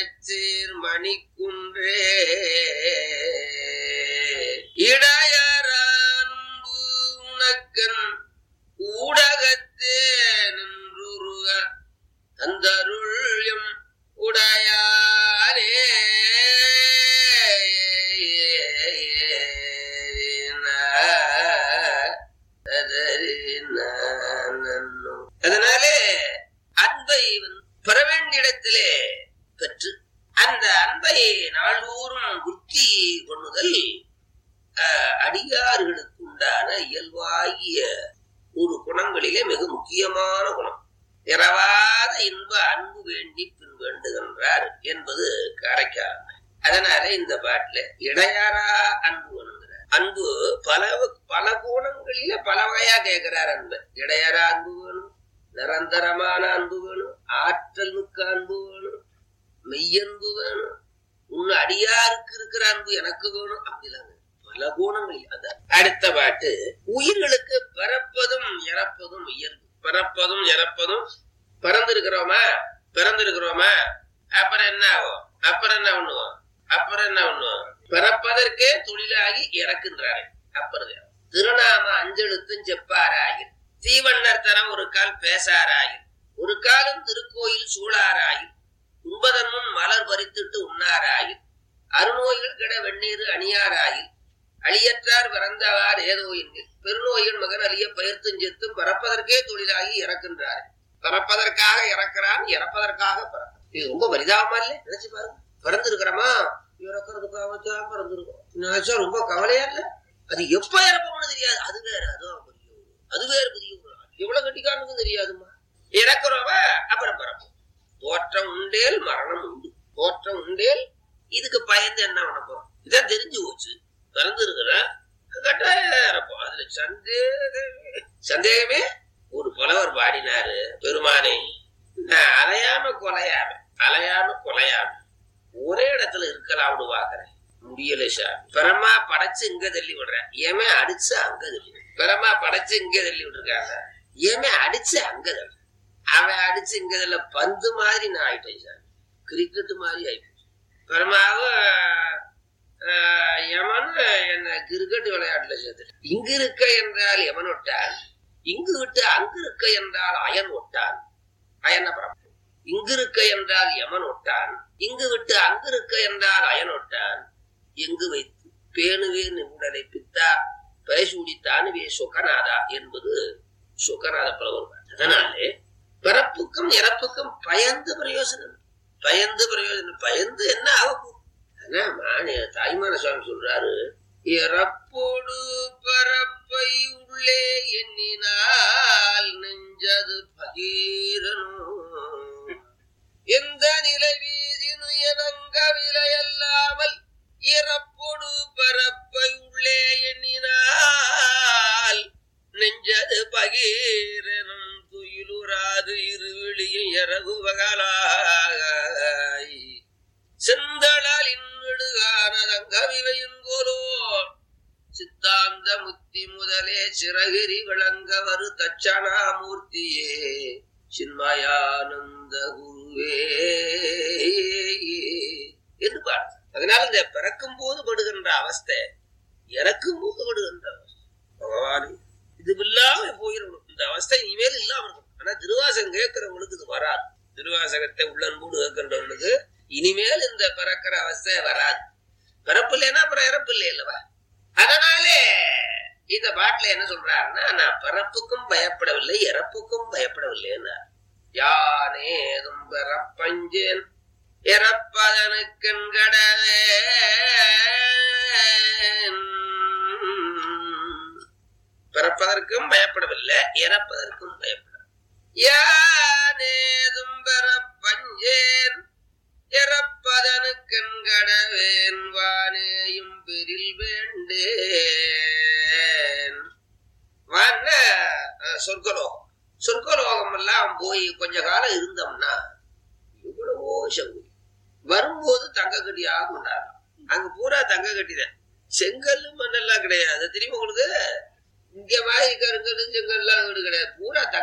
இடையச்சீர் மணிக்குன்றே இடையரான்பு உனக்கன் ஊடகத்தே நின்றுருக தந்தருள்யம் உடையானே அதனாலே அன்பை வந்து பெற வேண்டிய இடத்திலே பெற்று அந்த அன்பை நாள்தோறும் புத்தி கொள்ளுதல் அஹ், அடியார்களுக்கு உண்டான இயல்பாகிய ஒரு குணங்களிலே மிக முக்கியமான குணம் இரவாத இன்ப அன்பு வேண்டி பின் வேண்டுகின்றார் என்பது காரைக்கால் அதனால இந்த பாட்டுல இடையாரா அன்பு வேணுங்கிறார் அன்பு பல பல கோணங்களில பல வகையா கேட்கிறார் அன்பு இடையாரா அன்பு வேணும் நிரந்தரமான அன்பு வேணும் ஆற்றல் மிக்க அன்பு வேணும் மெய்யன்பு வேணும் உன் அடியாருக்கு இருக்கிற அன்பு எனக்கு வேணும் அப்படிலாம் பல குணங்கள் அந்த அடுத்த பாட்டு உயிர்களுக்கு பிறப்பதும் இறப்பதும் இயல்பு பிறப்பதும் இறப்பதும் பிறந்திருக்கிறோமா பிறந்திருக்கிறோமா அப்புறம் என்ன ஆகும் அப்புறம் என்ன பண்ணுவோம் அப்புறம் என்ன பண்ணுவோம் பிறப்பதற்கே தொழிலாகி இறக்கின்றாரு அப்புறம் திருநாம அஞ்செழுத்தும் செப்பாராயில் தீவண்ணர் தரம் ஒரு கால் பேசாராயில் ஒரு காலம் திருக்கோயில் சூழாராயில் உண்பதன் முன் மலர் பறித்துட்டு உண்ணாராயில் அருநோய்கள் கிட வெந்நீர் அணியாராயில் அழியற்றார் பிறந்தவார் ஏதோ எண்ணில் பெருநோயின் மகன் அழிய பயிர்த்தும் செத்தும் பிறப்பதற்கே தொழிலாகி இறக்கின்றார் பிறப்பதற்காக இறக்கிறான் இறப்பதற்காக பிறக்கிறான் இது ரொம்ப பரிதாபமா இல்லை நினைச்சு பாருங்க பிறந்திருக்கிறோமா இறக்குறதுக்காக தான் பிறந்திருக்கோம் நினைச்சா ரொம்ப கவலையா இல்ல அது எப்ப இறப்போம்னு தெரியாது அது வேற அதுவும் பெரிய ஒரு- அது வேற பெரிய ஒரு ஆள். எவ்வளவு கட்டிக்காரனுக்கும் தெரியாதுமா இறக்குறவ அப்புறம் பிறப்போம் தோற்றம் உண்டேல் மரணம் உண்டு தோற்றம் உண்டேல் இதுக்கு பயந்து என்ன பண்ண போறோம் இதான் தெரிஞ்சு போச்சு பிறந்திருக்கிறேன் கட்டாயம் இறப்போம் அதுல சந்தேகமே சந்தேகமே ஒரு புலவர் பாடினாரு பெருமானே நான் அலையாம கொலையாம அலையாம கொலையாம ஒரே இடத்துல இருக்கலாம்னு பாக்குறேன் முடியல சாமி பிரமா படைச்சு இங்க தள்ளி விடுறேன் ஏமே அடிச்சு அங்க தள்ளி விடுறேன். பிரமா படைச்சு இங்க தள்ளி விட்டுருக்காங்க ஏமே அடிச்சு அங்க தள்ளி அவன் அடிச்சு இங்க தள்ள பந்து மாதிரி நான் ஆயிட்டேன் சாமி கிரிக்கெட் மாதிரி ஆயிட்டேன் பிரமாவும் ஆஹ், யமன் என்ன கிரிக்கெட் விளையாட்டுல சேர்த்து இங்கு இருக்க என்றால் யமன் ஒட்டான் இங்கு விட்டு அங்கு இருக்க என்றால் அயன் ஒட்டான் அயன பிரபு இங்கு இருக்க என்றால் யமன் ஒட்டான் இங்கு விட்டு அங்கு இருக்க என்றால் அயன் ஒட்டான் எங்கு வைத்து பேணுவே உடலை பித்தா பேசூடித்தானுவே சுகநாதா என்பது சுகநாத புலவர் அதனாலே பிறப்புக்கும் இறப்புக்கும் பயந்து பிரயோஜனம் பயந்து பிரயோஜனம் பயந்து என்ன ஆகும் ஆனா மானே தாய்மான சுவாமி சொல்றாரு இறப்போடு பரப்பை உள்ளே எண்ணினால் நெஞ்சது பகீரனும் எந்த நிலை வீதினு எனங்க விலையல்லாமல் இறப்போடு பரப்பை உள்ளே எண்ணினால் நெஞ்சது பகீரனும் துயிலுறாது இருவிழியும் இரவு பகலாய் செந்தளால் இன்னுடுகானதங்கவிவையின் கோலோ சித்தாந்த முத்தி முதலே சிறகிரி விளங்க வரு தட்சணாமூர்த்தியே சின்மயானந்த குருவே என்று பாடு அதனால இந்த பிறக்கும் போது படுகின்ற அவஸ்தை இறக்கும் போது படுகின்ற அவஸ்தை பகவானே இது இல்லாம போயிடணும் இந்த அவஸ்தை இனிமேல் இல்லாம இருக்கும் ஆனா திருவாசகம் கேட்கிறவங்களுக்கு இது வராது திருவாசகத்தை உள்ளன்போடு கேட்கின்றவர்களுக்கு இனிமேல் இந்த பிறக்கிற அவஸ்தை வராது பிறப்பு இல்லைன்னா அப்புறம் இறப்பு இல்லை அல்லவா அதனாலே இந்த பாட்டுல என்ன சொல்றாருன்னா நான் பிறப்புக்கும் பயப்படவில்லை இறப்புக்கும் பயப்படவில்லை யானேதும் பிறப்பஞ்சேன் இறப்பதனுக்கென்கடவே பிறப்பதற்கும் பயப்படவில்லை இறப்பதற்கும் பயப்பட யானேதும் பிறப்பஞ்சேன் இறப்பதனுக்கென்கடவேன் வானேயும் பெரில் வேண்டேன் வான அஹ், சொர்க்கலோகம் சொர்க்கலோகம் எல்லாம் போய் கொஞ்ச காலம் இருந்தோம்னா எவ்வளவோ சௌகரியம் வரும்போது தங்க கட்டியாக கொண்டாடலாம் அங்க பூரா தங்க கட்டிதான் செங்கல் மண்ணெல்லாம் கிடையாது தெரியுமா உங்களுக்கு இங்க மாதிரி கருங்கல் செங்கல்லாம் வீடு கிடையாது பூரா தங்க